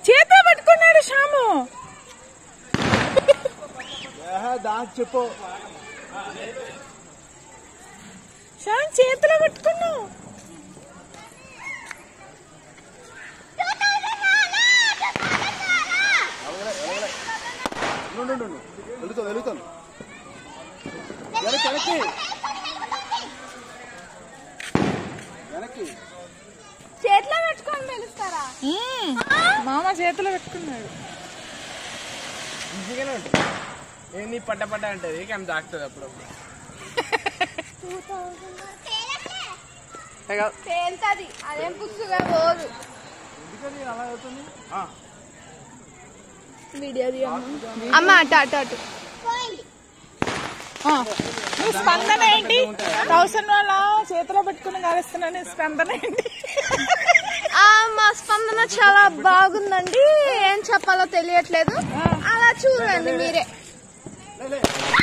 చేత పట్టుకున్నాడు శ్యాము దానికి చెప్పు శ్యామ్ చేతిలో పట్టుకున్నావు నుండు, నుండు, నుండు. వెళుతాను వెళుతాను వెనక్కి వెనక్కి వెనక్కి చేతిలో పెట్టుకొని పిలుస్తారా మ్మ్. మామ చేతిలో పెట్టుకున్నాడు ఈజీగానే ఉంటుంది ఏంది పట్ట పట్ట అంటది కానీ తాకుతుంది అప్పుడప్పుడు తేలుతుంది అదేం పుచ్చుగా పోదు ఎందుకని అలా అవుతుంది వీడియో అమ్మ అటు అటు అటు ఆ, నీ స్పందన ఏంటి థౌసండ్ వాళ్ళ చేతిలో పెట్టుకుని కాలుస్తున్నా నీ స్పందన ఏంటి ఆ, మా స్పందన చాలా బాగుందండి ఏం చెప్పాలో తెలియట్లేదు అలా చూడండి మీరే లే, లే.